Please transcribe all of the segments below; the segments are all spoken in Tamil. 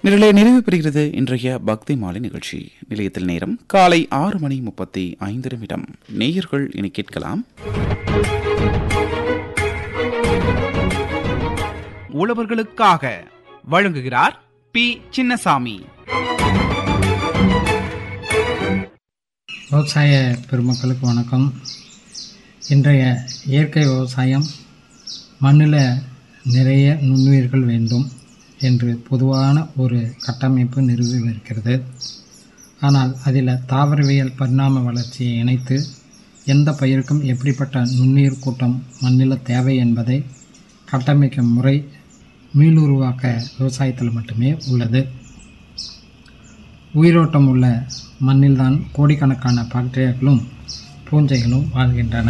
நிரலே நிறைவு பெறுகிறது இன்றைய பக்தி மாலை நிகழ்ச்சி நிலையத்தில் நேரம் காலை ஆறு மணி முப்பத்தி ஐந்து நிமிடம் நேயர்கள் இனி கேட்கலாம் உழவர்களுக்காக வழங்குகிறார் பி சின்னசாமி விவசாய பெருமக்களுக்கு வணக்கம் இன்றைய இயற்கை விவசாயம் மண்ணில் நிறைய நுண்ணுயிர்கள் வேண்டும் என்று பொதுவான ஒரு கட்டமைப்பு நிறுவி இருக்கிறது ஆனால் அதில் தாவரவியல் பரிணாம வளர்ச்சியை இணைத்து எந்த பயிருக்கும் எப்படிப்பட்ட நுண்ணுயிர் கூட்டம் மண்ணில் தேவை என்பதை கட்டமைக்கும் முறை மீளுருவாக்க விவசாயத்தில் மட்டுமே உள்ளது உயிரோட்டம் உள்ள மண்ணில்தான் கோடிக்கணக்கான பாக்டீரியாக்களும் பூஞ்சைகளும் வாழ்கின்றன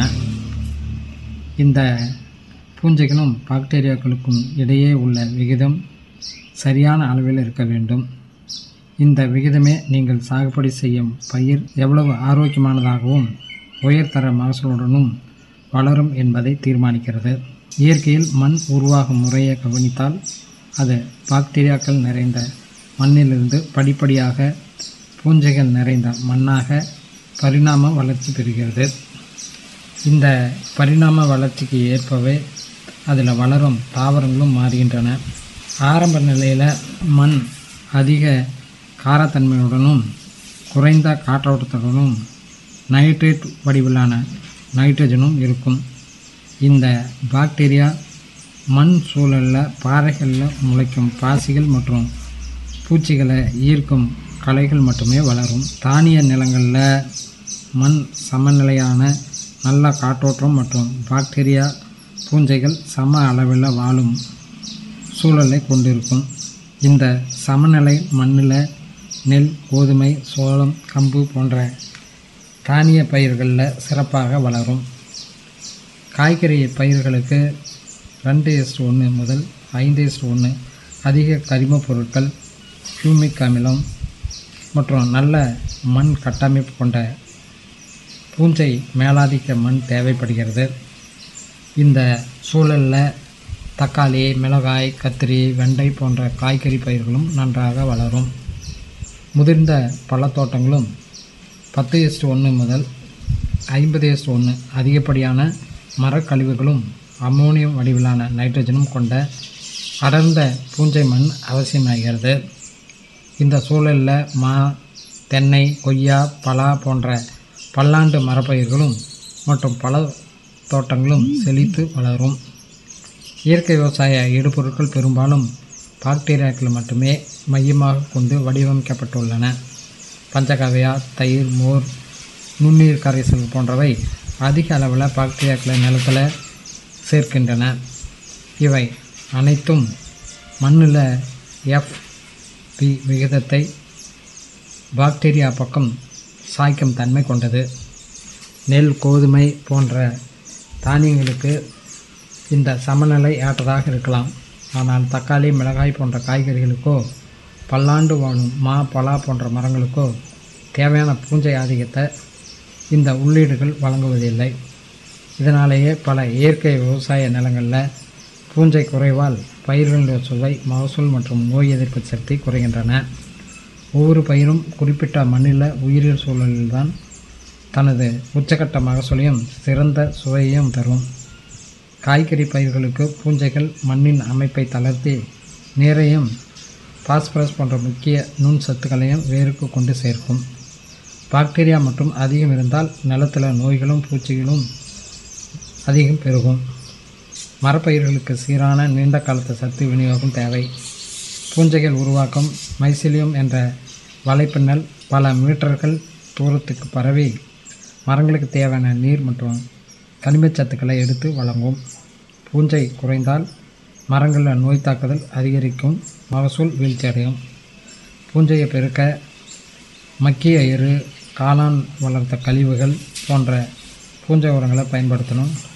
இந்த பூஞ்சைகளும் பாக்டீரியாக்களுக்கும் இடையே உள்ள விகிதம் சரியான அளவில் இருக்க வேண்டும் இந்த விகிதமே நீங்கள் சாகுபடி செய்யும் பயிர் எவ்வளவு ஆரோக்கியமானதாகவும் உயர்தர மகசூலுடனும் வளரும் என்பதை தீர்மானிக்கிறது இயற்கையில் மண் உருவாகும் முறையை கவனித்தால் அது பாக்டீரியாக்கள் நிறைந்த மண்ணிலிருந்து படிப்படியாக பூஞ்சைகள் நிறைந்த மண்ணாக பரிணாம வளர்ச்சி பெறுகிறது இந்த பரிணாம வளர்ச்சிக்கு ஏற்பவே அதில் வளரும் தாவரங்களும் மாறுகின்றன ஆரம்ப நிலையில் மண் அதிக காரத்தன்மையுடனும் குறைந்த காற்றோட்டத்துடனும் நைட்ரேட் வடிவிலான நைட்ரஜனும் இருக்கும் இந்த பாக்டீரியா மண் சூழலில் பாறைகளில் முளைக்கும் பாசிகள் மற்றும் பூச்சிகளை ஈர்க்கும் களைகள் மட்டுமே வளரும் தானிய நிலங்களில் மண் சமநிலையான நல்ல காற்றோட்டம் மற்றும் பாக்டீரியா பூஞ்சைகள் சம அளவில் வாழும் சூழலை கொண்டிருக்கும் இந்த சமநிலை மண்ணில் நெல் கோதுமை சோளம் கம்பு போன்ற தானிய பயிர்களில் சிறப்பாக வளரும் காய்கறி பயிர்களுக்கு ரெண்டு எஸ்ட் ஒன்று முதல் ஐந்து எஸ்ட் ஒன்று அதிக கரிமப் பொருட்கள் ஹியூமிக் அமிலம் மற்றும் நல்ல மண் கட்டமைப்பு கொண்ட பூஞ்சை மேலாதிக்க மண் தேவைப்படுகிறது இந்த சூழலில் தக்காளி மிளகாய் கத்திரி வெண்டை போன்ற காய்கறி பயிர்களும் நன்றாக வளரும் முதிர்ந்த பழத்தோட்டங்களும் பத்து எஸ்ட் ஒன்று முதல் ஐம்பது எஸ்ட் ஒன்று அதிகப்படியான மரக்கழிவுகளும் அம்மோனியம் வடிவிலான நைட்ரஜனும் கொண்ட அடர்ந்த பூஞ்சை மண் அவசியமாகிறது இந்த சூழலில் மா தென்னை கொய்யா பலா போன்ற பல்லாண்டு மரப்பயிர்களும் மற்றும் பல தோட்டங்களும் செழித்து வளரும் இயற்கை விவசாய இடுபொருட்கள் பெரும்பாலும் பாக்டீரியாக்கள் மட்டுமே மையமாக கொண்டு வடிவமைக்கப்பட்டுள்ளன பஞ்சகவ்யா தயிர் மோர் நுண்ணீர் கரைசல் போன்றவை அதிக அளவில் பாக்டீரியாக்களை நிலத்தில் சேர்க்கின்றன இவை அனைத்தும் மண்ணில் எஃப் பி விகிதத்தை பாக்டீரியா பக்கம் சாய்க்கும் தன்மை கொண்டது நெல் கோதுமை போன்ற தானியங்களுக்கு இந்த சமநிலை ஏற்றதாக இருக்கலாம் ஆனால் தக்காளி மிளகாய் போன்ற காய்கறிகளுக்கோ பல்லாண்டு வாழும் மா பலா போன்ற மரங்களுக்கோ தேவையான பூஞ்சை ஆதிக்கத்தை இந்த உள்ளீடுகள் வழங்குவதில்லை இதனாலேயே பல இயற்கை விவசாய நிலங்களில் பூஞ்சை குறைவால் பயிர்களுடைய சுவை மகசூல் மற்றும் நோய் எதிர்ப்பு சக்தி குறைகின்றன ஒவ்வொரு பயிரும் குறிப்பிட்ட மண்ணில் உயிரியல் சூழலில்தான் தனது உச்சக்கட்ட மகசூலையும் சிறந்த சுவையையும் தரும் காய்கறி பயிர்களுக்கு பூஞ்சைகள் மண்ணின் அமைப்பை தளர்த்தி நீரையும் பாஸ்பரஸ் போன்ற முக்கிய நுண் சத்துக்களையும் வேருக்கு கொண்டு சேர்க்கும் பாக்டீரியா மற்றும் அதிகம் இருந்தால் நிலத்தில் நோய்களும் பூச்சிகளும் அதிகம் பெருகும் மரப்பயிர்களுக்கு சீரான நீண்ட காலத்து சத்து விநியோகம் தேவை பூஞ்சைகள் உருவாக்கும் மைசிலியம் என்ற வலைப்பின்னல் பல மீட்டர்கள் தூரத்துக்கு பரவி மரங்களுக்கு தேவையான நீர் மற்றும் கனிமச்சத்துக்களை எடுத்து வழங்கும் பூஞ்சை குறைந்தால் மரங்களில் நோய் தாக்குதல் அதிகரிக்கும் மகசூல் வீழ்ச்சியடையும் பூஞ்சையை பெருக்க மக்கிய எரு காளான் வளர்த்த கழிவுகள் போன்ற பூஞ்சை உரங்களை பயன்படுத்தணும்